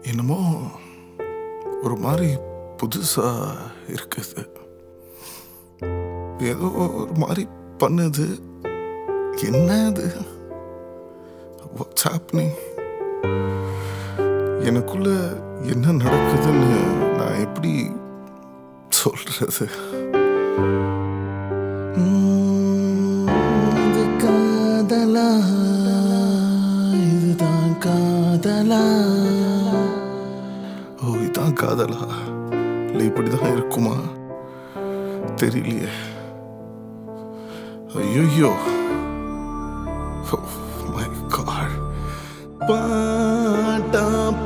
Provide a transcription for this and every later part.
என்னமோ ஒரு மாதிரி புதுசா இருக்குது ஏதோ ஒரு மாதிரி பண்ணுது என்ன அது வாட்ஸ் ஹேப்னிங் எனக்குள்ள என்ன நடக்குதுன்னு நான் எப்படி சொல்றது உம், இது காதலா இதுதான் காதலா ஓ இதான் காதலா இல்லை இப்படிதான் இருக்குமா தெரியலையே ஐயோ மை காட் பாட்டா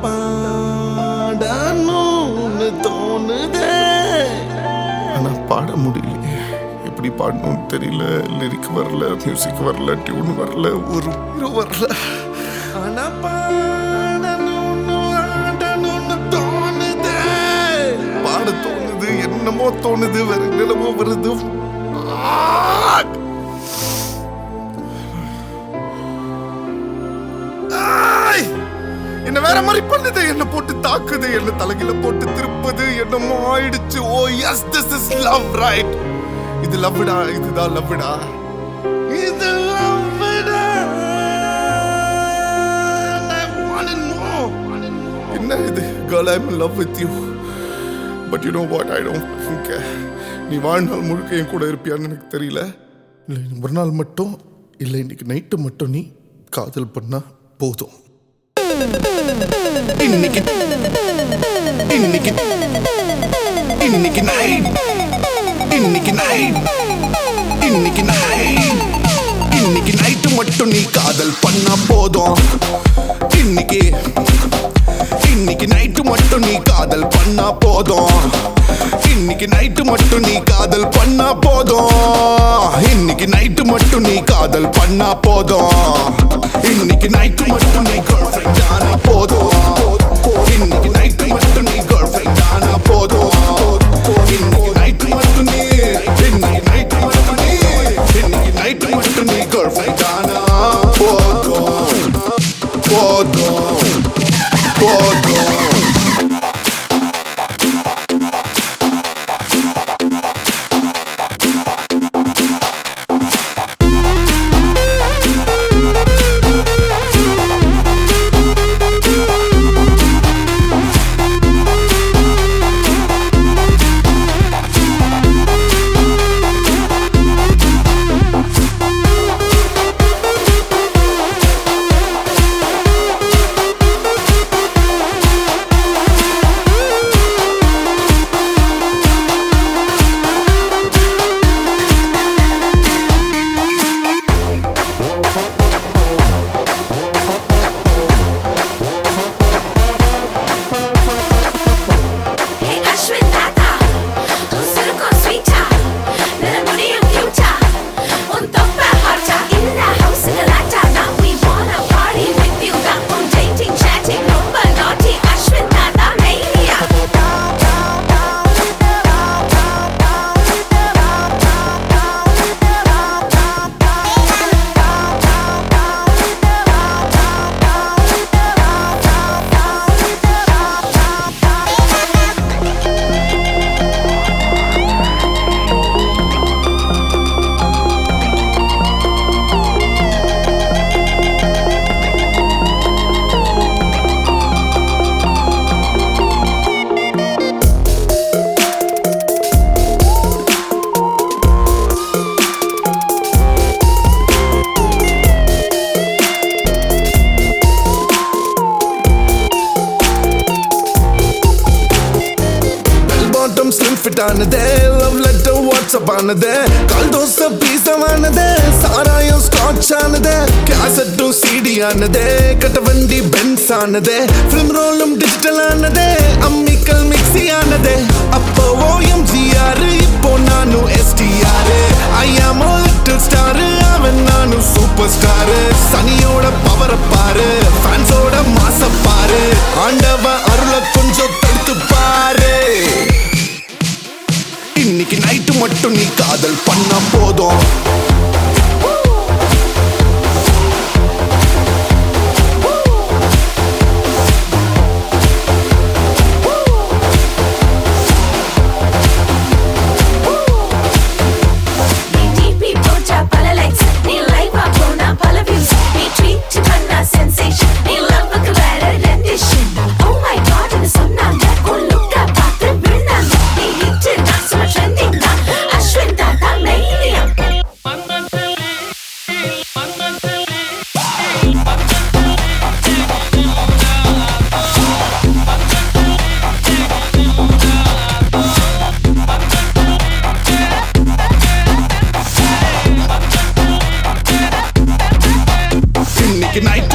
பாடணும்னு தோணுதே ஆனா பாட முடியலையே எப்படி பாடணும்னு தெரியல லிரிக் வரல மியூசிக் வரல டியூன் வரல ஒரு ஹீரோ வரல ஆனா பாடணும்னு ஆடணும்னு தோணுதே பாட தோணுது என்னமோ தோணுது வேற என்னமோ வருது Ah! ஆய்! என்ன வேற மாதிரி பண்ணுது என்ன போட்டு தாக்குது என்ன தலையில போட்டு திருப்புது என்னமோ ஆயிடுச்சு oh yes this is love right இது லவ்டா இதுதான் லவ்டா இது லவ்டா என்ன இது girl i'm in love with you but you know what I don't care நீ வாழ்நாள் முழுக்க என் கூட இருப்பியான்னு எனக்கு தெரியல இல்லை ஒரு நாள் மட்டும் இல்லை இன்னைக்கு நைட்டு மட்டும் நீ காதல் பண்ணா போதும் இன்னைக்கு இன்னைக்கு இன்னைக்கு நைட் இன்னைக்கு நைட் இன்னைக்கு நைட் இன்னைக்கு நைட்டு மட்டும் நீ காதல் பண்ணா போதும் இன்னைக்கு இன்னைக்கு நைட்டு மட்டும் நீ காதல் பண்ணா போதும் இன்னைக்கு நைட்டு மட்டும் நீ காதல் பண்ணா போதும் இன்னைக்கு நைட்டு மட்டும் நீ காதல் பண்ணா போதும் இன்னைக்கு நைட்டு மட்டும் நீ கேர்ள் ஃப்ரெண்ட் ஆனா போதும் இன்னைக்கு நைட்டு மட்டும் நீ கேர்ள் ஃப்ரெண்ட் ஆனா போதும் இன்னைக்கு நைட்டு மட்டும் நீ இன்னைக்கு நைட்டு மட்டும் நீ இன்னைக்கு நைட்டு மட்டும் நீ கேர்ள் ஃப்ரெண்ட் ஆனா போதும் போதும் போதும் Hey Ashwin Tata, un circo sweeter, nella முடியும் future, un தொப்பை hotcha, in the house galacta. Now we wanna party with you, தான் உன் dating chatting ரொம்ப naughty. Ashwin Tata mania. Bell bottom slim fit ஆனதே லவ் லெட்டர் வாட்ஸ்அப் ஆனதே கால் தோசை பீசமானதே சாராயம் Scotch ஆனதே கேசட்டும் சிடி ஆனதே கட்ட வண்டி பென்ஸ் ஆனதே ஃபிலிம் ரோலும் டிஜிட்டல் ஆனதே அம்மிக்கல் மிக்ஸி ஆனதே அப்போ ஓஎம் ஜிஆர் இப்போ நானும் எஸ்டிஆர் ஐ ஆம் லிட்டில் ஸ்டார் அவன் நானும் சூப்பர் ஸ்டார் சனியோட பவர பாரு ஃபேன்ஸோட மாச பாரு ஆண்டவன் அருள கொஞ்சம் தடுத்து பாரு இன்னைக்கு நைட்டு மட்டும் நீ காதல் பண்ணா போதும் இன்னைக்கு நைட்